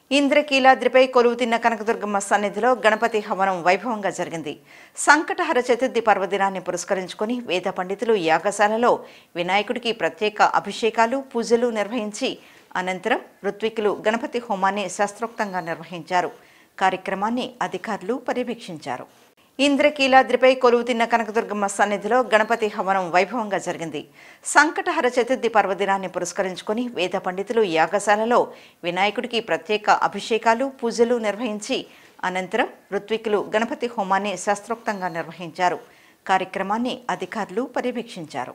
ఇంద్రకీలాద్రిపై కొలువుతిన్న కనకదుర్గమ్మ సన్నిధిలో గణపతి హవనం వైభవంగా జరిగింది సంకటహర చతుర్థి పర్వదినాన్ని పురస్కరించుకొని వేద పండితులు యాగశాలలో వినాయకుడికి ప్రత్యేక అభిషేకాలు పూజలు నిర్వహించి అనంతరం ఋత్వికులు గణపతి హోమాన్ని శాస్త్రోక్తంగా నిర్వహించారు కార్యక్రమాన్ని అధికారులు పర్యవేక్షించారు ఇంద్రకీలాద్రిపై కొలువుతిన్న కనకదుర్గమ్మ సన్నిధిలో గణపతి హవనం వైభవంగా జరిగింది సంకటహర చతుర్థి పర్వదినాన్ని పురస్కరించుకొని వేద పండితులు యాగశాలలో వినాయకుడికి ప్రత్యేక అభిషేకాలు పూజలు నిర్వహించి అనంతరం ఋత్వికులు గణపతి హోమాన్ని శాస్త్రోక్తంగా నిర్వహించారు కార్యక్రమాన్ని అధికారులు పర్యవేక్షించారు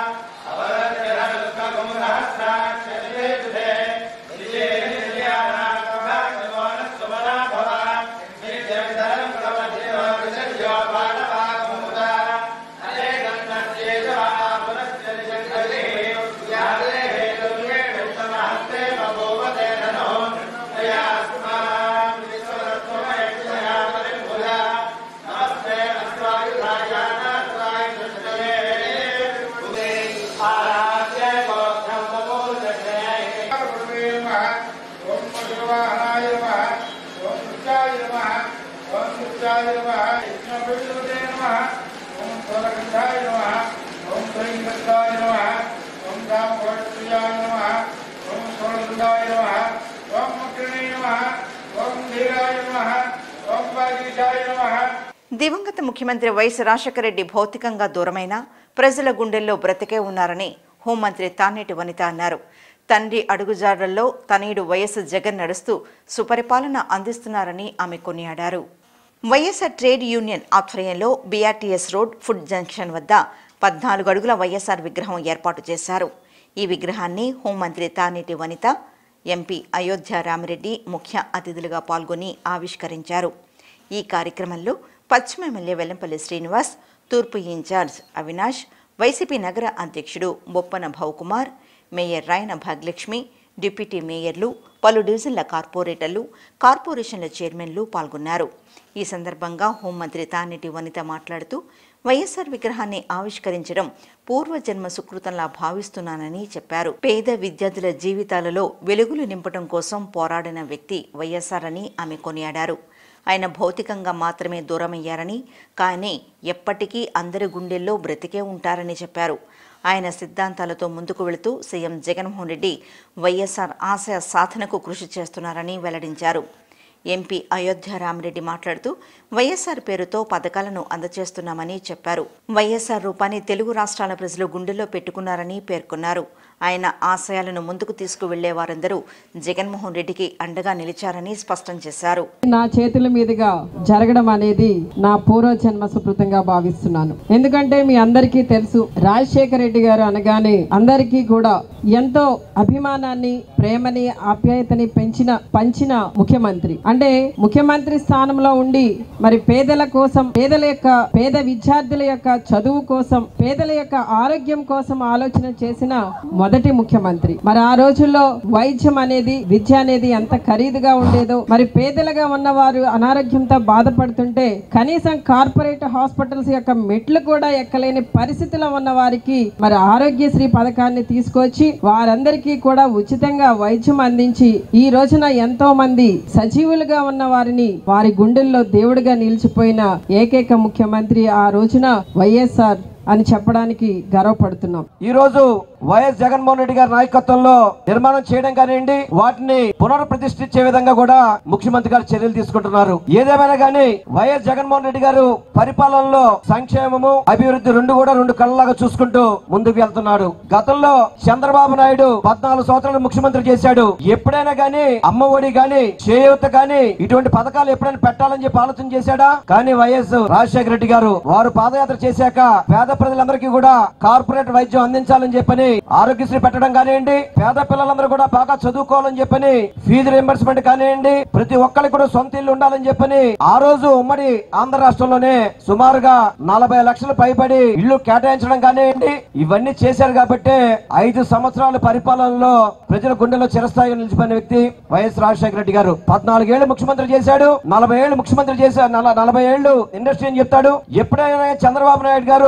ఓం శివాయ నమః ఓం రుద్రాయ నమః ఓం రుద్రాయ నమః విష్ణుప్రభుదే నమః ఓం సోరగంధాయ నమః ఓం శ్రీకృష్ణాయ నమః ఓం రామభట్యాయ నమః ఓం సోరగంధాయ నమః ఓం ముక్రిణే నమః ఓం ధీరాయ నమః ఓం వాగీశాయ నమః దివంగత ముఖ్యమంత్రి వైఎస్ రాజశేఖర రెడ్డి భౌతికంగా దూరమైన ప్రజల గుండెల్లో బ్రతికే ఉన్నారని హోంమంత్రి తానేటి వనిత అన్నారు తండ్రి అడుగుజాడల్లో తనయుడు వైఎస్ జగన్ నడుస్తూ సుపరిపాలన అందిస్తున్నారని ఆమె కొనియాడారు వైఎస్ఆర్ ట్రేడ్ యూనియన్ ఆధ్వర్యంలో బీఆర్టీఎస్ రోడ్ ఫుడ్ జంక్షన్ వద్ద పద్నాలుగు అడుగుల వైఎస్ఆర్ విగ్రహం ఏర్పాటు చేశారు ఈ విగ్రహాన్ని హోంమంత్రి తానేటి వనిత ఎంపీ అయోధ్య రామిరెడ్డి ముఖ్య అతిథులుగా పాల్గొని ఆవిష్కరించారు ఈ కార్యక్రమంలో పశ్చిమ ఎమ్మెల్యే వెల్లంపల్లి శ్రీనివాస్ తూర్పు ఇన్ఛార్జ్ అవినాష్ వైసీపీ నగర అధ్యక్షుడు బొప్పన భవకుమార్ మేయర్ రాయన భాగ్యలక్ష్మి డిప్యూటీ మేయర్లు పలు డివిజన్ల కార్పొరేటర్లు కార్పొరేషన్ల చైర్మన్లు పాల్గొన్నారు ఈ సందర్భంగా హోంమంత్రి తానేటి వనిత మాట్లాడుతూ వైఎస్ఆర్ విగ్రహాన్ని ఆవిష్కరించడం పూర్వజన్మ సుకృతంలా భావిస్తున్నానని చెప్పారు పేద విద్యార్థుల జీవితాలలో వెలుగులు నింపడం కోసం పోరాడిన వ్యక్తి వైఎస్ఆర్ అని ఆమె కొనియాడారు ఆయన భౌతికంగా మాత్రమే దూరమయ్యారని కానీ ఎప్పటికీ అందరి గుండెల్లో బ్రతికే ఉంటారని చెప్పారు ఆయన సిద్ధాంతాలతో ముందుకు వెళుతూ సీఎం జగన్మోహన్ రెడ్డి వైఎస్ఆర్ ఆశయ సాధనకు కృషి చేస్తున్నారని వెల్లడించారు ఎంపీ అయోధ్య రామిరెడ్డి మాట్లాడుతూ వైఎస్ఆర్ పేరుతో పథకాలను అందజేస్తున్నామని చెప్పారు వైఎస్ఆర్ రూపాన్ని తెలుగు రాష్ట్రాల ప్రజలు గుండెల్లో పెట్టుకున్నారని పేర్కొన్నారు ఆయన ఆశయాలను ముందుకు తీసుకువెళ్లే వారందరూ జగన్మోహన్ రెడ్డికి అండగా నిలిచారని స్పష్టం చేశారు నా చేతుల మీదుగా జరగడం అనేది నా పూర్వ జన్మ సుకృతంగా భావిస్తున్నాను ఎందుకంటే మీ అందరికీ తెలుసు రాజశేఖర రెడ్డి గారు అనగానే అందరికీ కూడా ఎంతో అభిమానాన్ని ప్రేమని ఆప్యాయతని పెంచిన పంచిన ముఖ్యమంత్రి అంటే ముఖ్యమంత్రి స్థానంలో ఉండి మరి పేదల కోసం పేదల యొక్క పేద విద్యార్థుల యొక్క చదువు కోసం పేదల యొక్క ఆరోగ్యం కోసం ఆలోచన చేసిన మొదటి ముఖ్యమంత్రి మరి ఆ రోజుల్లో వైద్యం అనేది విద్య అనేది ఎంత ఖరీదుగా ఉండేదో మరి పేదలుగా ఉన్నవారు అనారోగ్యంతో బాధపడుతుంటే కనీసం కార్పొరేట్ హాస్పిటల్స్ యొక్క మెట్లు కూడా ఎక్కలేని పరిస్థితిలో ఉన్న వారికి మరి ఆరోగ్యశ్రీ పథకాన్ని తీసుకొచ్చి వారందరికీ కూడా ఉచితంగా వైద్యం అందించి ఈ రోజున ఎంతో మంది సజీవులుగా ఉన్న వారిని వారి గుండెల్లో దేవుడిగా నిలిచిపోయిన ఏకైక ముఖ్యమంత్రి ఆ రోజున వైఎస్ఆర్ అని చెప్పడానికి గర్వపడుతున్నాం ఈ రోజు వైఎస్ జగన్మోహన్ రెడ్డి గారి నాయకత్వంలో నిర్మాణం చేయడం కానివ్వండి వాటిని పునఃప్రతిష్ఠించే విధంగా కూడా ముఖ్యమంత్రి గారు చర్యలు తీసుకుంటున్నారు ఏదేమైనా కానీ వైఎస్ జగన్మోహన్ రెడ్డి గారు పరిపాలనలో సంక్షేమము అభివృద్ధి రెండు కూడా రెండు కళ్ళలాగా చూసుకుంటూ ముందుకు వెళ్తున్నాడు గతంలో చంద్రబాబు నాయుడు పద్నాలుగు సంవత్సరాలు ముఖ్యమంత్రి చేశాడు ఎప్పుడైనా గానీ అమ్మ ఒడి గాని చేయూత గాని ఇటువంటి పథకాలు ఎప్పుడైనా పెట్టాలని చెప్పి ఆలోచన చేశాడా కానీ వైఎస్ రాజశేఖర రెడ్డి గారు వారు పాదయాత్ర చేశాక పేద ప్రజలందరికీ కూడా కార్పొరేట్ వైద్యం అందించాలని చెప్పని ఆరోగ్యశ్రీ పెట్టడం కానివ్వండి పేద పిల్లలందరూ కూడా బాగా చదువుకోవాలని చెప్పని ఫీజు రింబర్స్మెంట్ కానివ్వండి ప్రతి ఒక్కరికి కూడా సొంత ఇల్లు ఉండాలని చెప్పని ఆ రోజు ఉమ్మడి ఆంధ్ర రాష్ట్రంలోనే సుమారుగా నలభై లక్షలు పైబడి ఇల్లు కేటాయించడం కానివ్వండి ఇవన్నీ చేశారు కాబట్టి ఐదు సంవత్సరాల పరిపాలనలో ప్రజల గుండెలో చిరస్థాయిగా నిలిచిపోయిన వ్యక్తి వైఎస్ రాజశేఖర రెడ్డి గారు పద్నాలుగేళ్లు ముఖ్యమంత్రి చేశాడు నలభై ఏళ్లు ముఖ్యమంత్రి చేశాడు నల- నలభై ఏళ్లు ఇండస్ట్రీ అని చెప్తాడు ఎప్పుడైనా చంద్రబాబు నాయుడు గారు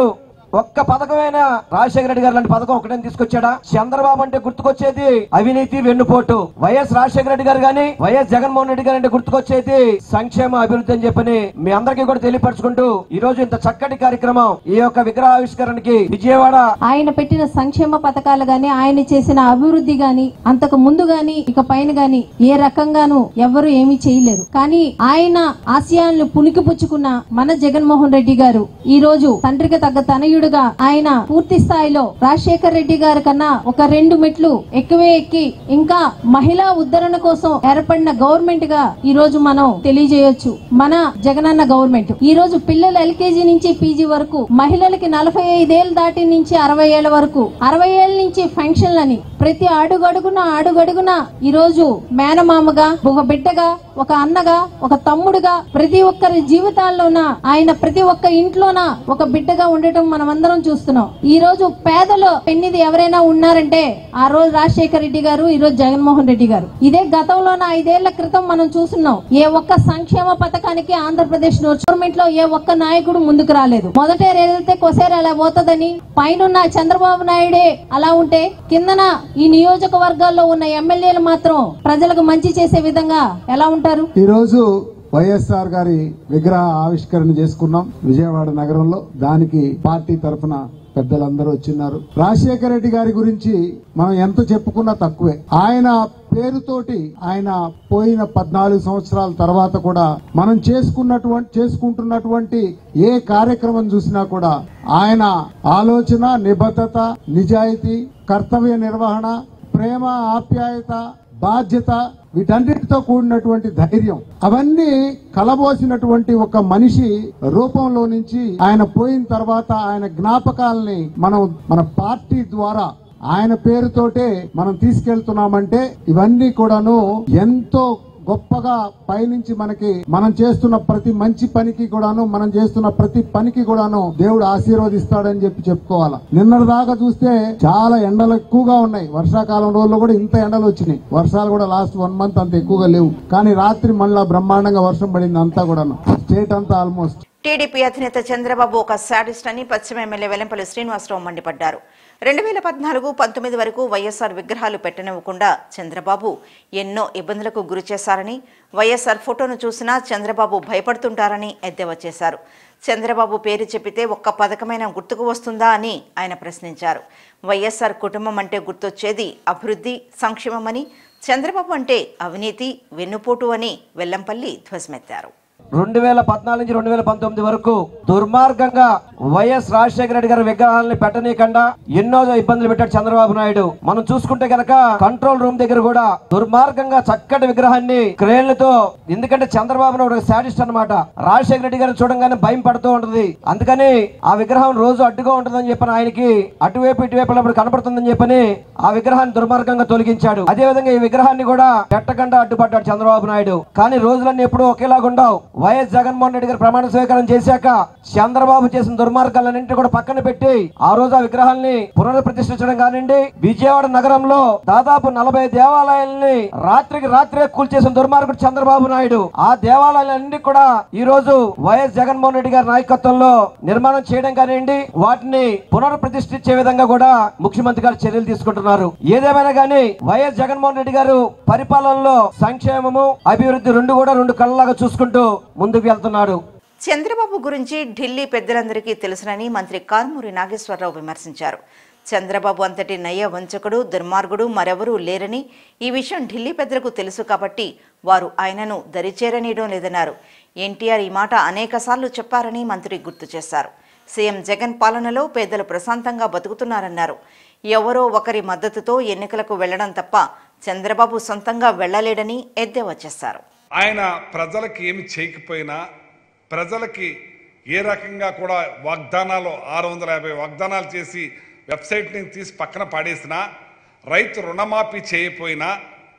ఒక్క పథకమైన రాజశేఖర రెడ్డి గారు లాంటి పథకం ఒకటే తీసుకొచ్చాడా చంద్రబాబు అంటే గుర్తుకొచ్చేది అవినీతి వెన్నుపోటు వైఎస్ రాజశేఖర రెడ్డి గారు గాని వైఎస్ జగన్మోహన్ రెడ్డి గారు అంటే గుర్తుకొచ్చేది సంక్షేమ అభివృద్ధి అని చెప్పని మీ అందరికీ కూడా తెలియపరచుకుంటూ ఈ రోజు ఇంత చక్కటి కార్యక్రమం ఈ యొక్క విగ్రహావిష్కరణకి విజయవాడ ఆయన పెట్టిన సంక్షేమ పథకాలు గాని ఆయన చేసిన అభివృద్ధి గాని అంతకు ముందు గాని ఇక పైన గాని ఏ రకంగానూ ఎవ్వరు ఏమీ చేయలేరు కానీ ఆయన ఆశయాలను పుణికిపుచ్చుకున్న మన జగన్మోహన్ రెడ్డి గారు ఈ రోజు తండ్రికి తగ్గ తనయుడుగా ఆయన పూర్తి స్థాయిలో రాజశేఖర్ రెడ్డి గారి కన్నా ఒక రెండు మెట్లు ఎక్కువే ఎక్కి ఇంకా మహిళా ఉద్ధరణ కోసం ఏర్పడిన గవర్నమెంట్ గా ఈ రోజు మనం తెలియజేయొచ్చు మన జగనన్న గవర్నమెంట్ ఈ రోజు పిల్లలు ఎల్కేజీ నుంచి పీజీ వరకు మహిళలకి నలభై ఐదేళ్ళు దాటి నుంచి అరవై ఏళ్ల వరకు అరవై ఏళ్ల నుంచి ఫంక్షన్లని ప్రతి అడుగడుగున అడుగడుగున ఈ రోజు మేనమామగా ఒక బిడ్డగా ఒక అన్నగా ఒక తమ్ముడుగా ప్రతి ఒక్కరి జీవితాల్లోన ఆయన ప్రతి ఒక్క ఇంట్లోన ఒక బిడ్డగా ఉండటం మనం అందరం చూస్తున్నాం ఈ రోజు పేదలు పెన్నిది ఎవరైనా ఉన్నారంటే ఆ రోజు రాజశేఖర రెడ్డి గారు ఈ రోజు జగన్మోహన్ రెడ్డి గారు ఇదే గతంలోన ఐదేళ్ల క్రితం మనం చూస్తున్నాం ఏ ఒక్క సంక్షేమ పథకానికి ఆంధ్రప్రదేశ్ గవర్నమెంట్ లో ఏ ఒక్క నాయకుడు ముందుకు రాలేదు మొదట వెళ్తే కొసేరు అలా పోతుందని పైన చంద్రబాబు నాయుడే అలా ఉంటే కిందన ఈ నియోజకవర్గాల్లో ఉన్న ఎమ్మెల్యేలు మాత్రం ప్రజలకు మంచి చేసే విధంగా ఎలా ఉంటారు ఈ రోజు వైఎస్ఆర్ గారి విగ్రహ ఆవిష్కరణ చేసుకున్నాం విజయవాడ నగరంలో దానికి పార్టీ తరఫున పెద్దలందరూ వచ్చిన్నారు రాజశేఖర రెడ్డి గారి గురించి మనం ఎంత చెప్పుకున్నా తక్కువే ఆయన పేరుతోటి ఆయన పోయిన పద్నాలుగు సంవత్సరాల తర్వాత కూడా మనం చేసుకున్నటువంటి చేసుకుంటున్నటువంటి ఏ కార్యక్రమం చూసినా కూడా ఆయన ఆలోచన నిబద్ధత నిజాయితీ కర్తవ్య నిర్వహణ ప్రేమ ఆప్యాయత బాధ్యత వీటన్నిటితో కూడినటువంటి ధైర్యం అవన్నీ కలబోసినటువంటి ఒక మనిషి రూపంలో నుంచి ఆయన పోయిన తర్వాత ఆయన జ్ఞాపకాలని మనం మన పార్టీ ద్వారా ఆయన పేరుతోటే మనం తీసుకెళ్తున్నామంటే ఇవన్నీ కూడాను ఎంతో గొప్పగా పైనుంచి మనకి మనం చేస్తున్న ప్రతి మంచి పనికి కూడాను మనం చేస్తున్న ప్రతి పనికి కూడాను దేవుడు ఆశీర్వదిస్తాడని చెప్పి చెప్పుకోవాలా నిన్నటి దాకా చూస్తే చాలా ఎండలు ఎక్కువగా ఉన్నాయి వర్షాకాలం రోజుల్లో కూడా ఇంత ఎండలు వచ్చినాయి వర్షాలు కూడా లాస్ట్ వన్ మంత్ అంత ఎక్కువగా లేవు కానీ రాత్రి మళ్ళా బ్రహ్మాండంగా వర్షం పడింది అంతా కూడాను స్టేట్ అంతా ఆల్మోస్ట్ టీడీపీ అధినేత చంద్రబాబు ఒక శాడిస్ట్ అని పశ్చిమ ఎమ్మెల్యే వెల్లంపల్లి శ్రీనివాసరావు మండిపడ్డారు రెండు వేల పద్నాలుగు పంతొమ్మిది వరకు వైఎస్ఆర్ విగ్రహాలు పెట్టనివ్వకుండా చంద్రబాబు ఎన్నో ఇబ్బందులకు గురి చేశారని వైఎస్ఆర్ ఫోటోను చూసినా చంద్రబాబు భయపడుతుంటారని ఎద్దేవా చేశారు చంద్రబాబు పేరు చెప్పితే ఒక్క పథకమైన గుర్తుకు వస్తుందా అని ఆయన ప్రశ్నించారు వైఎస్ఆర్ కుటుంబం అంటే గుర్తొచ్చేది అభివృద్ధి సంక్షేమమని చంద్రబాబు అంటే అవినీతి వెన్నుపోటు అని వెల్లంపల్లి ధ్వజమెత్తారు రెండు వేల పద్నాలుగు నుంచి రెండు వేల పంతొమ్మిది వరకు దుర్మార్గంగా వైఎస్ రాజశేఖర రెడ్డి గారి విగ్రహాలని పెట్టనీయకుండా ఎన్నో ఇబ్బందులు పెట్టాడు చంద్రబాబు నాయుడు మనం చూసుకుంటే గనక కంట్రోల్ రూమ్ దగ్గర కూడా దుర్మార్గంగా చక్కటి విగ్రహాన్ని క్రేన్లతో ఎందుకంటే చంద్రబాబు నాయుడు ఒక శాడిస్ట్ అనమాట రాజశేఖర రెడ్డి గారిని చూడంగానే భయం పడుతూ ఉంటది అందుకని ఆ విగ్రహం రోజు అడ్డుగా ఉంటుందని చెప్పని ఆయనకి అటువైపు ఇటువైపు వెళ్ళినప్పుడు కనపడుతుందని చెప్పని ఆ విగ్రహాన్ని దుర్మార్గంగా తొలగించాడు అదే విధంగా ఈ విగ్రహాన్ని కూడా పెట్టకుండా అడ్డుపడ్డాడు చంద్రబాబు నాయుడు కానీ రోజులన్నీ ఎప్పుడూ ఒకేలాగా ఉండవు వైఎస్ జగన్మోహన్ రెడ్డి గారు ప్రమాణ స్వీకారం చేశాక చంద్రబాబు చేసిన దుర్మార్గాలన్నింటి కూడా పక్కన పెట్టి ఆ రోజు ఆ విగ్రహాల్ని పునఃప్రతిష్ఠించడం కానివ్వండి విజయవాడ నగరంలో దాదాపు నలభై దేవాలయాల్ని రాత్రికి రాత్రే కూల్చేసిన దుర్మార్గుడు చంద్రబాబు నాయుడు ఆ దేవాలయాలన్నీ కూడా ఈ రోజు వైఎస్ జగన్మోహన్ రెడ్డి గారి నాయకత్వంలో నిర్మాణం చేయడం కానివ్వండి వాటిని పునఃప్రతిష్ఠించే విధంగా కూడా ముఖ్యమంత్రి గారు చర్యలు తీసుకుంటున్నారు ఏదేమైనా కానీ వైఎస్ జగన్మోహన్ రెడ్డి గారు పరిపాలనలో సంక్షేమము అభివృద్ధి రెండు కూడా రెండు కళ్ళలాగా చూసుకుంటూ ముందుకు వెళ్తున్నాడు చంద్రబాబు గురించి ఢిల్లీ పెద్దలందరికీ తెలుసునని మంత్రి కారుమూరి నాగేశ్వరరావు విమర్శించారు చంద్రబాబు అంతటి నయ్య వంచకుడు దుర్మార్గుడు మరెవరూ లేరని ఈ విషయం ఢిల్లీ పెద్దలకు తెలుసు కాబట్టి వారు ఆయనను దరిచేరనీయడం లేదన్నారు ఎన్టీఆర్ ఈ మాట అనేకసార్లు చెప్పారని మంత్రి గుర్తు చేశారు సీఎం జగన్ పాలనలో పేదలు ప్రశాంతంగా బతుకుతున్నారన్నారు ఎవరో ఒకరి మద్దతుతో ఎన్నికలకు వెళ్లడం తప్ప చంద్రబాబు సొంతంగా వెళ్లలేడని ఎద్దేవా చేశారు ఆయన ప్రజలకి ఏమి చేయకపోయినా ప్రజలకి ఏ రకంగా కూడా వాగ్దానాలు ఆరు వందల యాభై వాగ్దానాలు చేసి వెబ్సైట్ని తీసి పక్కన పాడేసినా రైతు రుణమాఫీ చేయకపోయినా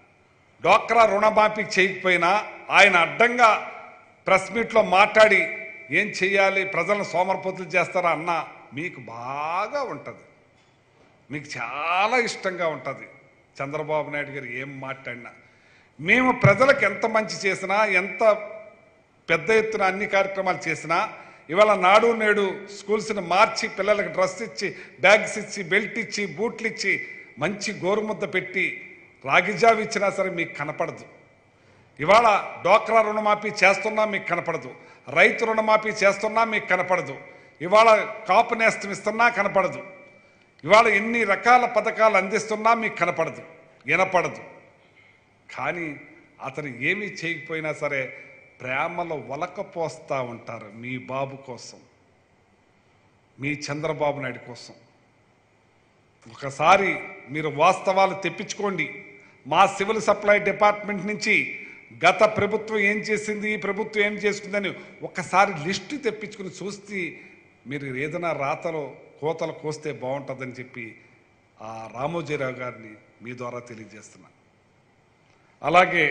డోక్రా రుణమాఫీ చేయకపోయినా ఆయన అడ్డంగా ప్రెస్ మీట్లో మాట్లాడి ఏం చెయ్యాలి ప్రజలను సోమరపోతులు చేస్తారా అన్న మీకు బాగా ఉంటుంది మీకు చాలా ఇష్టంగా ఉంటుంది చంద్రబాబు నాయుడు గారు ఏం మాట్లాడినా మేము ప్రజలకు ఎంత మంచి చేసినా ఎంత పెద్ద ఎత్తున అన్ని కార్యక్రమాలు చేసినా ఇవాళ నాడు నేడు స్కూల్స్ని మార్చి పిల్లలకు డ్రెస్ ఇచ్చి బ్యాగ్స్ ఇచ్చి బెల్ట్ ఇచ్చి బూట్లు ఇచ్చి మంచి గోరుముద్ద పెట్టి రాగిజావి ఇచ్చినా సరే మీకు కనపడదు ఇవాళ డోక్రా రుణమాఫీ చేస్తున్నా మీకు కనపడదు రైతు రుణమాఫీ చేస్తున్నా మీకు కనపడదు ఇవాళ కాపు నేస్తం ఇస్తున్నా కనపడదు ఇవాళ ఎన్ని రకాల పథకాలు అందిస్తున్నా మీకు కనపడదు వినపడదు కానీ అతను ఏమీ చేయకపోయినా సరే ప్రేమలో వలకపోస్తూ ఉంటారు మీ బాబు కోసం మీ చంద్రబాబు నాయుడు కోసం ఒకసారి మీరు వాస్తవాలు తెప్పించుకోండి మా సివిల్ సప్లై డిపార్ట్మెంట్ నుంచి గత ప్రభుత్వం ఏం చేసింది ఈ ప్రభుత్వం ఏం చేసుకుందని ఒకసారి లిస్టు తెప్పించుకుని చూస్తే మీరు ఏదైనా రాతలో కోతలు కోస్తే బాగుంటుందని చెప్పి ఆ రామోజీరావు గారిని మీ ద్వారా తెలియజేస్తున్నా అలాగే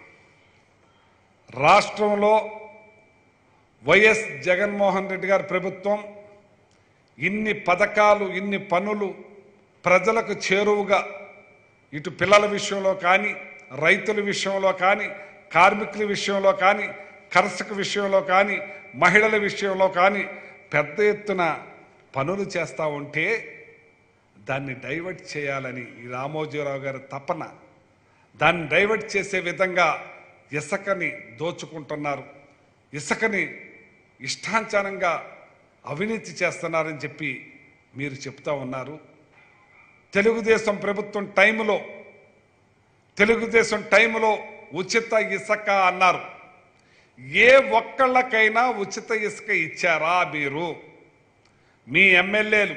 రాష్ట్రంలో వైఎస్ జగన్మోహన్ రెడ్డి గారి ప్రభుత్వం ఇన్ని పథకాలు ఇన్ని పనులు ప్రజలకు చేరువుగా ఇటు పిల్లల విషయంలో కానీ రైతుల విషయంలో కానీ కార్మికుల విషయంలో కానీ కర్షక విషయంలో కానీ మహిళల విషయంలో కానీ పెద్ద ఎత్తున పనులు చేస్తూ ఉంటే దాన్ని డైవర్ట్ చేయాలని ఈ రామోజీరావు గారి తపన దాన్ని డైవర్ట్ చేసే విధంగా ఇసుకని దోచుకుంటున్నారు ఇసుకని ఇష్టాంచానంగా అవినీతి చేస్తున్నారని చెప్పి మీరు చెప్తా ఉన్నారు తెలుగుదేశం ప్రభుత్వం టైంలో తెలుగుదేశం టైంలో ఉచిత ఇసుక అన్నారు ఏ ఒక్కళ్ళకైనా ఉచిత ఇసుక ఇచ్చారా మీరు మీ ఎమ్మెల్యేలు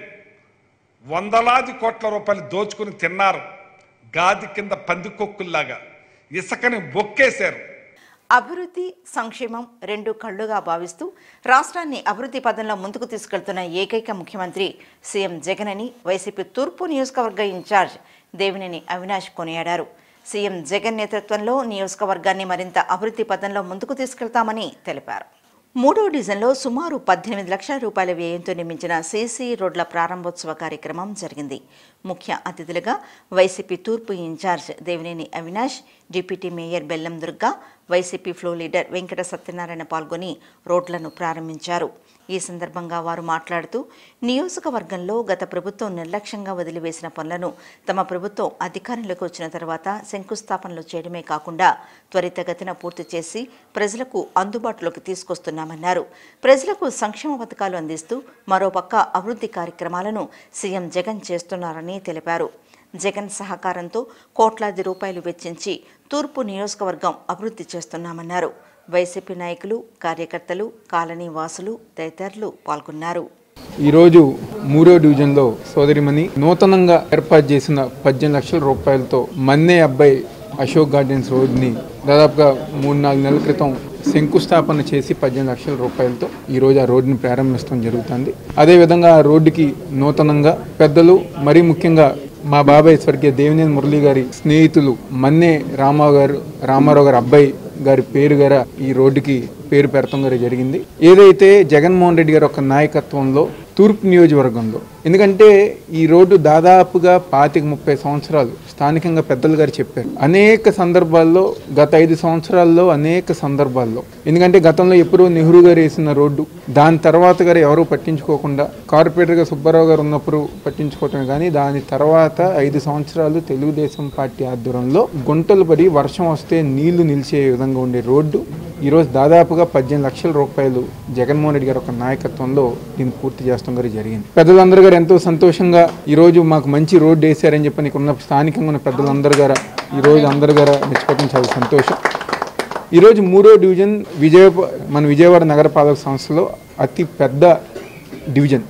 వందలాది కోట్ల రూపాయలు దోచుకుని తిన్నారు గాది కింద పందికొక్కుల్లాగా ఇసుకని బొక్కేశారు అభివృద్ధి సంక్షేమం రెండు కళ్లుగా భావిస్తూ రాష్ట్రాన్ని అభివృద్ధి పదంలో ముందుకు తీసుకెళ్తున్న ఏకైక ముఖ్యమంత్రి సీఎం జగన్ అని వైసీపీ తూర్పు నియోజకవర్గ ఇన్ఛార్జ్ దేవినేని అవినాష్ కొనియాడారు సీఎం జగన్ నేతృత్వంలో నియోజకవర్గాన్ని మరింత అభివృద్ధి పదంలో ముందుకు తీసుకెళ్తామని తెలిపారు మూడో డివిజన్లో సుమారు పద్దెనిమిది లక్షల రూపాయల వ్యయంతో నిర్మించిన సీసీ రోడ్ల ప్రారంభోత్సవ కార్యక్రమం జరిగింది ముఖ్య అతిథులుగా వైసీపీ తూర్పు incharge Devineni Avinash deputy mayor Bellam Durga YCP floor leader Venkata Satyanarayana పాల్గొని రోడ్లను ప్రారంభించారు ఈ సందర్భంగా వారు మాట్లాడుతూ నియోజకవర్గంలో గత ప్రభుత్వం నిర్లక్ష్యంగా వదిలివేసిన పనులను తమ ప్రభుత్వం అధికారంలోకి వచ్చిన తర్వాత శంకుస్థాపనలు చేయడమే కాకుండా త్వరితగతిన పూర్తి చేసి ప్రజలకు అందుబాటులోకి తీసుకొస్తున్నామన్నారు ప్రజలకు సంక్షేమ పథకాలు అందిస్తూ మరోపక్క అభివృద్ధి కార్యక్రమాలను సీఎం జగన్ చేస్తున్నారని తెలిపారు జగన్ సహకారంతో కోట్లాది రూపాయలు వెచ్చించి తూర్పు నియోజకవర్గం అభివృద్ధి చేస్తున్నామన్నారు వైసీపీ నాయకులు కార్యకర్తలు కాలనీ వాసులు తదితరులు పాల్గొన్నారు ఈరోజు మూడో డివిజన్లో సోదరిమణి నూతనంగా ఏర్పాటు చేసిన పద్దెనిమిది లక్షల రూపాయలతో మన్నే అబ్బాయి అశోక్ గార్డెన్స్ రోడ్ని దాదాపుగా మూడు నాలుగు నెలల క్రితం శంకుస్థాపన చేసి పద్దెనిమిది లక్షల రూపాయలతో ఈరోజు ఆ రోడ్డుని ప్రారంభించడం జరుగుతుంది అదేవిధంగా ఆ రోడ్డుకి నూతనంగా పెద్దలు మరీ ముఖ్యంగా మా బాబాయ్ స్వర్గీయ దేవినేని మురళి గారి స్నేహితులు మన్నే రామారావు గారు రామారావు గారి అబ్బాయి గారి పేరు గార ఈ రోడ్డుకి పేరు పెడతాం గారు జరిగింది ఏదైతే జగన్మోహన్ రెడ్డి గారి ఒక నాయకత్వంలో తూర్పు నియోజకవర్గంలో ఎందుకంటే ఈ రోడ్డు దాదాపుగా పాతిక ముప్పై సంవత్సరాలు స్థానికంగా పెద్దలు గారు చెప్పారు అనేక సందర్భాల్లో గత ఐదు సంవత్సరాల్లో అనేక సందర్భాల్లో ఎందుకంటే గతంలో ఎప్పుడూ నెహ్రూ గారు వేసిన రోడ్డు దాని తర్వాత గారు ఎవరూ పట్టించుకోకుండా కార్పొరేటర్గా సుబ్బారావు గారు ఉన్నప్పుడు పట్టించుకోవటమే కానీ దాని తర్వాత ఐదు సంవత్సరాలు తెలుగుదేశం పార్టీ ఆధ్వర్యంలో గుంటలు పడి వర్షం వస్తే నీళ్లు నిలిచే విధంగా ఉండే రోడ్డు ఈరోజు దాదాపుగా పద్దెనిమిది లక్షల రూపాయలు జగన్మోహన్ రెడ్డి గారి ఒక నాయకత్వంలో దీన్ని పూర్తి చేస్తాం గారు జరిగింది పెద్దలందరూ గారు ఎంతో సంతోషంగా ఈరోజు మాకు మంచి రోడ్డు వేశారని చెప్పి ఇక్కడ ఉన్న స్థానికంగా ఉన్న పెద్దలందరూ గారు ఈరోజు అందరు గారు మెచ్చుకోవడం చాలా సంతోషం ఈరోజు మూడో డివిజన్ విజయ మన విజయవాడ నగరపాలక సంస్థలో అతి పెద్ద డివిజన్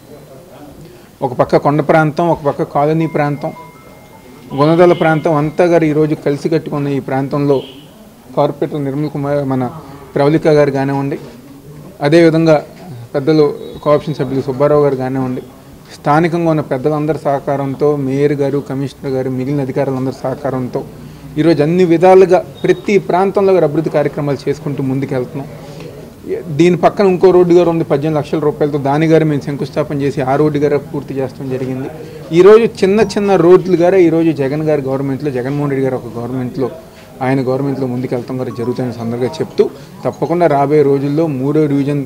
ఒక పక్క కొండ ప్రాంతం ఒక పక్క కాలనీ ప్రాంతం గుణదల ప్రాంతం అంతా గారు ఈరోజు కలిసి కట్టుకున్న ఈ ప్రాంతంలో కార్పొరేటర్ నిర్మల్ కుమార్ మన ప్రవళిక గారు కానివ్వండి అదేవిధంగా పెద్దలు కోఆప్షన్ సభ్యులు సుబ్బారావు గారు కానివ్వండి స్థానికంగా ఉన్న పెద్దలందరి సహకారంతో మేయర్ గారు కమిషనర్ గారు మిగిలిన అధికారులందరి సహకారంతో ఈరోజు అన్ని విధాలుగా ప్రతి ప్రాంతంలో గారు అభివృద్ధి కార్యక్రమాలు చేసుకుంటూ ముందుకెళ్తున్నాం దీని పక్కన ఇంకో రోడ్డు గారు ఉంది పద్దెనిమిది లక్షల రూపాయలతో దాని గారు మేము శంకుస్థాపన చేసి ఆ రోడ్డు గారు పూర్తి చేస్తాం జరిగింది ఈరోజు చిన్న చిన్న రోడ్లు గారే ఈరోజు జగన్ గారి గవర్నమెంట్లో జగన్మోహన్ రెడ్డి గారు ఒక గవర్నమెంట్లో ఆయన గవర్నమెంట్లో ముందుకెళ్తాం గారు జరుగుతున్న సందర్భంగా చెప్తూ తప్పకుండా రాబోయే రోజుల్లో మూడో డివిజన్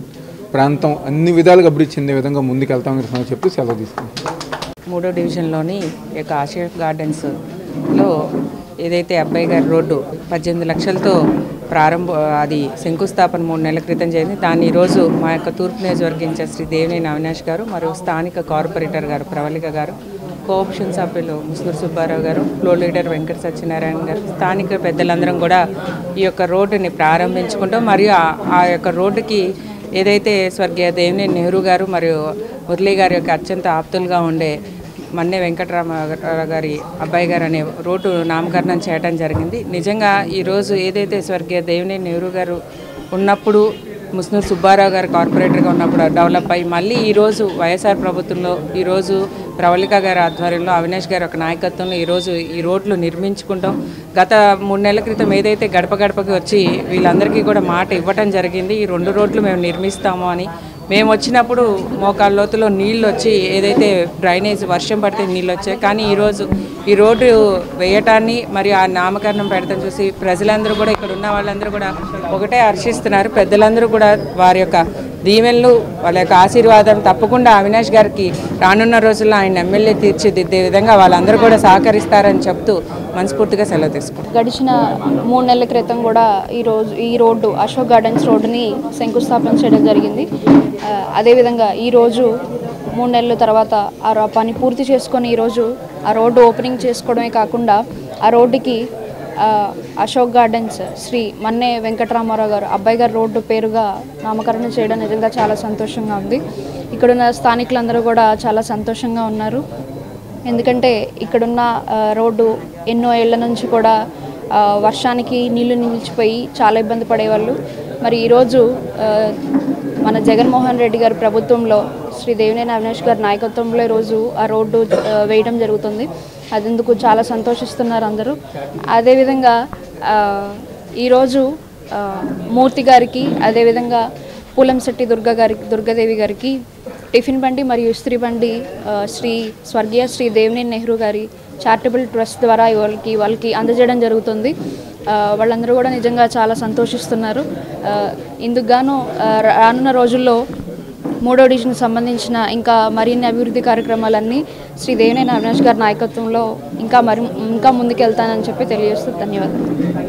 ప్రాంతం అన్ని విధాలుగా అభివృద్ధి చెందే విధంగా ముందుకెళ్తామని చెప్పి సెలవు తీసుకుంటాం మూడో డివిజన్లోని ఈ యొక్క ఆశయ గార్డెన్స్లో ఏదైతే అబ్బాయి గారి రోడ్డు పద్దెనిమిది లక్షలతో ప్రారంభ అది శంకుస్థాపన మూడు నెలల క్రితం జరిగింది దాన్ని ఈరోజు మా యొక్క తూర్పు నియోజకవర్గ ఇన్ఛార్జ్ శ్రీ దేవినేని అవినాష్ గారు మరియు స్థానిక కార్పొరేటర్ గారు ప్రవళిక గారు కోఆప్షన్ సభ్యులు ముస్దూర్ సుబ్బారావు గారు ఫ్లోర్ లీడర్ వెంకట సత్యనారాయణ గారు స్థానిక పెద్దలందరం కూడా ఈ యొక్క రోడ్డుని ప్రారంభించుకుంటాం మరియు ఆ- ఆ యొక్క రోడ్డుకి ఏదైతే స్వర్గీయ దేవినేని నెహ్రూ గారు మరియు మురళీ గారి యొక్క అత్యంత ఆప్తులుగా ఉండే మన్నే వెంకటరామ గారి అబ్బాయి గారు అనే రోడ్డు నామకరణం చేయడం జరిగింది నిజంగా ఈరోజు ఏదైతే స్వర్గీయ దేవినేని నెహ్రూ గారు ఉన్నప్పుడు ముస్నూర్ సుబ్బారావు గారు కార్పొరేటర్గా ఉన్నప్పుడు డెవలప్ అయ్యి మళ్ళీ ఈరోజు వైఎస్ఆర్ ప్రభుత్వంలో ఈరోజు ప్రవళిక గారి ఆధ్వర్యంలో అవినాష్ గారి ఒక నాయకత్వంలో ఈరోజు ఈ రోడ్లు నిర్మించుకుంటాం గత మూడు నెలల క్రితం ఏదైతే గడప గడపకి వచ్చి వీళ్ళందరికీ కూడా మాట ఇవ్వటం జరిగింది ఈ రెండు రోడ్లు మేము నిర్మిస్తాము అని మేము వచ్చినప్పుడు మోకాళ్ళ లోతులో నీళ్ళు వచ్చి ఏదైతే డ్రైనేజ్ వర్షం పడితే నీళ్ళు వచ్చాయి కానీ ఈరోజు ఈ రోడ్డు వేయటాన్ని మరియు ఆ నామకరణం పెడతాం చూసి ప్రజలందరూ కూడా ఇక్కడ ఉన్న వాళ్ళందరూ కూడా ఒకటే హర్షిస్తున్నారు పెద్దలందరూ కూడా వారి యొక్క దీవెనలు వాళ్ళ యొక్క ఆశీర్వాదం తప్పకుండా అవినాష్ గారికి రానున్న రోజుల్లో ఆయన ఎమ్మెల్యే తీర్చిదిద్దే విధంగా వాళ్ళందరూ కూడా సహకరిస్తారని చెప్తూ మనస్ఫూర్తిగా సెలవు తీసుకుంటాం గడిచిన మూడు నెలల క్రితం కూడా ఈ రోజు ఈ రోడ్డు అశోక్ గార్డెన్స్ రోడ్డుని శంకుస్థాపన చేయడం జరిగింది ఆ, అదేవిధంగా ఈరోజు మూడు నెలల తర్వాత ఆ ర- పని పూర్తి చేసుకొని ఈరోజు ఆ రోడ్డు ఓపెనింగ్ చేసుకోవడమే కాకుండా ఆ రోడ్డుకి ఆ, అశోక్ గార్డెన్స్ శ్రీ మన్నే వెంకటరామారావు గారు అబ్బాయి గారు రోడ్డు పేరుగా నామకరణం చేయడం నిజంగా చాలా సంతోషంగా ఉంది ఇక్కడున్న స్థానికులందరూ కూడా చాలా సంతోషంగా ఉన్నారు ఎందుకంటే ఇక్కడున్న ఆ, రోడ్డు ఎన్నో ఏళ్ల నుంచి కూడా ఆ, వర్షానికి నీళ్లు నిలిచిపోయి చాలా ఇబ్బంది పడేవాళ్ళు మరి ఈరోజు ఆ, మన జగన్మోహన్ రెడ్డి గారి ప్రభుత్వంలో శ్రీ దేవినేని అవినాష్ గారి నాయకత్వంలో ఈరోజు ఆ రోడ్డు ఆ, వేయడం జరుగుతుంది అదెందుకు చాలా సంతోషిస్తున్నారు అందరూ అదేవిధంగా ఆ, ఈరోజు ఆ, మూర్తి గారికి అదేవిధంగా పూలంశెట్టి దుర్గా గారికి దుర్గాదేవి గారికి టిఫిన్ బండి మరియు ఇస్త్రీ బండి ఆ, శ్రీ స్వర్గీయ శ్రీ దేవినేని నెహ్రూ గారి చారిటబుల్ ట్రస్ట్ ద్వారా వాళ్ళకి వాళ్ళకి అందజేయడం జరుగుతుంది ఆ, వాళ్ళందరూ కూడా నిజంగా చాలా సంతోషిస్తున్నారు ఆ, ఇందుకు గాను ఆ, రానున్న రోజుల్లో మూడో డివిజన్కి సంబంధించిన ఇంకా మరిన్ని అభివృద్ధి కార్యక్రమాలన్నీ శ్రీ దేవినేని అవినాష్ గారి నాయకత్వంలో ఇంకా మరి ఇంకా ముందుకెళ్తానని చెప్పి తెలియజేస్తూ ధన్యవాదాలు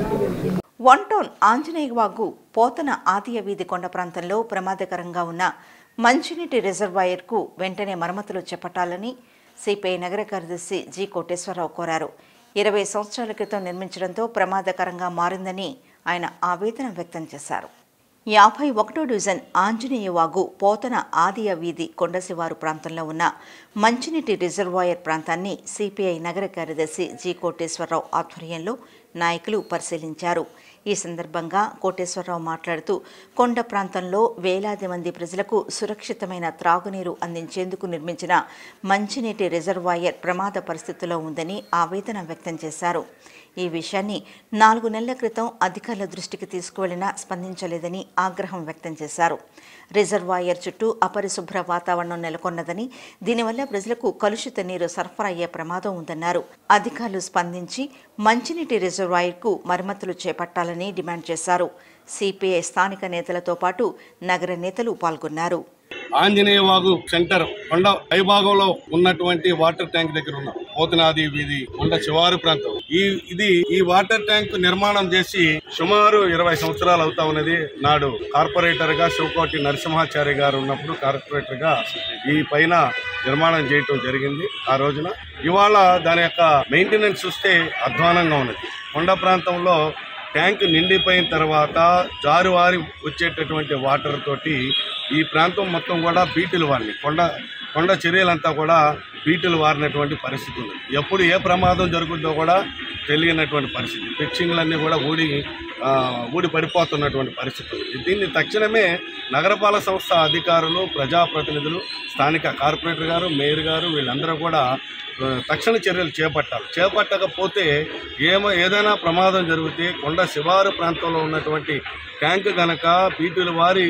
వన్ టౌన్ ఆంజనేయ వాగు పోతన ఆదియ వీధి కొండ ప్రాంతంలో ప్రమాదకరంగా ఉన్న మంచినీటి రిజర్వాయర్కు వెంటనే మరమ్మతులు చేపట్టాలని సిపిఐ నగర కార్యదర్శి జి కోటేశ్వరరావు కోరారు ఇరవై సంవత్సరాల క్రితం నిర్మించడంతో ప్రమాదకరంగా మారిందని ఆయన ఆవేదన వ్యక్తం చేశారు యాభై ఒకటో డివిజన్ ఆంజనేయ వాగు పోతన ఆదియ వీధి కొండశివారు ప్రాంతంలో ఉన్న మంచినీటి రిజర్వాయర్ ప్రాంతాన్ని సిపిఐ నగర కార్యదర్శి జి కోటేశ్వరరావు ఆధ్వర్యంలో నాయకులు పరిశీలించారు ఈ సందర్భంగా కోటేశ్వరరావు మాట్లాడుతూ కొండ ప్రాంతంలో వేలాది మంది ప్రజలకు సురక్షితమైన త్రాగునీరు అందించేందుకు నిర్మించిన మంచినీటి రిజర్వాయర్ ప్రమాద పరిస్థితిలో ఉందని ఆవేదన వ్యక్తం చేశారు ఈ విషయాన్ని నాలుగు నెలల క్రితం అధికారుల దృష్టికి తీసుకువెళ్లినా స్పందించలేదని ఆగ్రహం వ్యక్తం చేశారు రిజర్వాయర్ చుట్టూ అపరిశుభ్ర వాతావరణం నెలకొన్నదని దీనివల్ల ప్రజలకు కలుషిత నీరు సరఫరా అయ్యే ప్రమాదం ఉందన్నారు అధికారులు స్పందించి మంచినీటి రిజర్వాయర్కు మరమ్మతులు చేపట్టాలని డిమాండ్ చేశారు సిపిఐ స్థానిక నేతలతో పాటు నగర నేతలు పాల్గొన్నారు ఆంజనేయ వాగు సెంటర్ కొండ పైభాగంలో ఉన్నటువంటి వాటర్ ట్యాంక్ దగ్గర ఉన్నాం పోతనాది వీధి కొండ శివారు ప్రాంతం ఈ ఇది ఈ వాటర్ ట్యాంక్ నిర్మాణం చేసి సుమారు ఇరవై సంవత్సరాలు అవుతా ఉన్నది నాడు కార్పొరేటర్ గా శివకోటి నరసింహాచారి గారు ఉన్నప్పుడు కార్పొరేటర్ గా ఈ పైన నిర్మాణం చేయటం జరిగింది ఆ రోజున ఇవాళ దాని యొక్క మెయింటెనెన్స్ చూస్తే అధ్వానంగా ఉన్నది కొండ ప్రాంతంలో ట్యాంక్ నిండిపోయిన తర్వాత జారువారి వచ్చేటటువంటి వాటర్ తోటి ఈ ప్రాంతం మొత్తం కూడా బీటులు వారిని కొండ కొండ చర్యలంతా కూడా బీటులు వారినటువంటి పరిస్థితి ఉంది ఎప్పుడు ఏ ప్రమాదం జరుగుతుందో కూడా తెలియనటువంటి పరిస్థితి పిచ్చింగ్లన్నీ కూడా ఊడి ఆ, ఊడి పడిపోతున్నటువంటి పరిస్థితి ఉంది దీన్ని తక్షణమే నగరపాలక సంస్థ అధికారులు ప్రజాప్రతినిధులు స్థానిక కార్పొరేటర్ గారు మేయర్ గారు వీళ్ళందరూ కూడా ఆ, తక్షణ చర్యలు చేపట్టాలి చేపట్టకపోతే ఏమో ఏదైనా ప్రమాదం జరిగితే కొండ శివారు ప్రాంతంలో ఉన్నటువంటి ట్యాంక్ గనక బీటుల వారి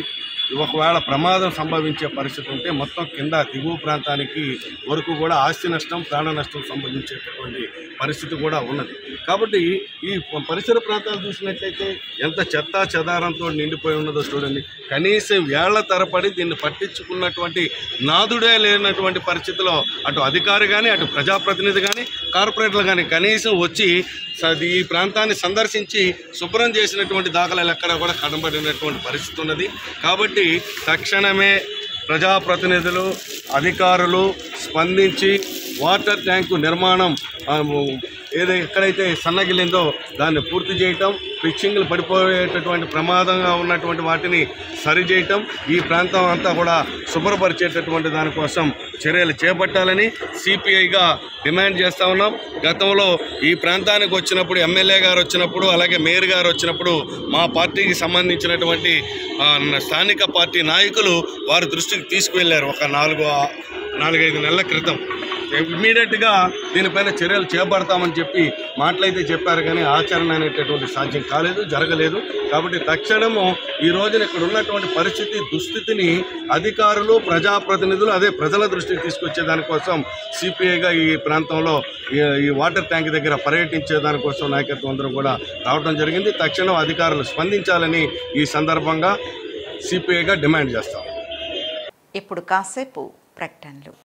ఒకవేళ ప్రమాదం సంభవించే పరిస్థితి ఉంటే మొత్తం కింద దిగువ ప్రాంతానికి వరకు కూడా ఆస్తి నష్టం ప్రాణ నష్టం సంభవించేటటువంటి పరిస్థితి కూడా ఉన్నది కాబట్టి ఈ పరిసర ప్రాంతాలు చూసినట్లయితే ఎంత చెత్త చెదారంతో నిండిపోయి ఉన్నదో చూడండి కనీసం వేళ్ల తరపడి దీన్ని పట్టించుకున్నటువంటి నాదుడే లేనటువంటి పరిస్థితిలో అటు అధికారి కానీ అటు ప్రజాప్రతినిధి కానీ కార్పొరేటర్లు కానీ కనీసం వచ్చి స- ఈ ప్రాంతాన్ని సందర్శించి శుభ్రం చేసినటువంటి దాఖలాలు ఎక్కడ కూడా కనబడినటువంటి పరిస్థితి ఉన్నది కాబట్టి తక్షణమే ప్రజాప్రతినిధులు అధికారులు స్పందించి వాటర్ ట్యాంకు నిర్మాణం ఆ, ఏదో ఎక్కడైతే సన్నగిలిందో దాన్ని పూర్తి చేయటం పిచ్చింగ్లు పడిపోయేటటువంటి ప్రమాదంగా ఉన్నటువంటి వాటిని సరిచేయటం ఈ ప్రాంతం అంతా కూడా శుభ్రపరిచేటటువంటి దానికోసం చర్యలు చేపట్టాలని సిపిఐగా డిమాండ్ చేస్తా ఉన్నాం గతంలో ఈ ప్రాంతానికి వచ్చినప్పుడు ఎమ్మెల్యే గారు వచ్చినప్పుడు అలాగే మేయర్ గారు వచ్చినప్పుడు మా పార్టీకి సంబంధించినటువంటి ఆ, స్థానిక పార్టీ నాయకులు వారి దృష్టికి తీసుకువెళ్ళారు ఒక నాలుగు నాలుగైదు నెలల క్రితం ఇమ్మీడియట్గా దీనిపైన చర్యలు చేపడతామని చెప్పి మాటలైతే చెప్పారు కానీ ఆచరణ అనేటటువంటి సాధ్యం కాలేదు జరగలేదు కాబట్టి తక్షణము ఈ రోజున ఇక్కడ ఉన్నటువంటి పరిస్థితి దుస్థితిని అధికారులు ప్రజాప్రతినిధులు అదే ప్రజల దృష్టికి తీసుకొచ్చే దానికోసం సిపిఐగా ఈ ప్రాంతంలో ఈ- ఈ వాటర్ ట్యాంక్ దగ్గర పర్యటించే దానికోసం నాయకత్వం అందరూ కూడా రావడం జరిగింది తక్షణం అధికారులు స్పందించాలని ఈ సందర్భంగా సిపిఐగా డిమాండ్ చేస్తాం ఇప్పుడు కాసేపు ప్రకటనలు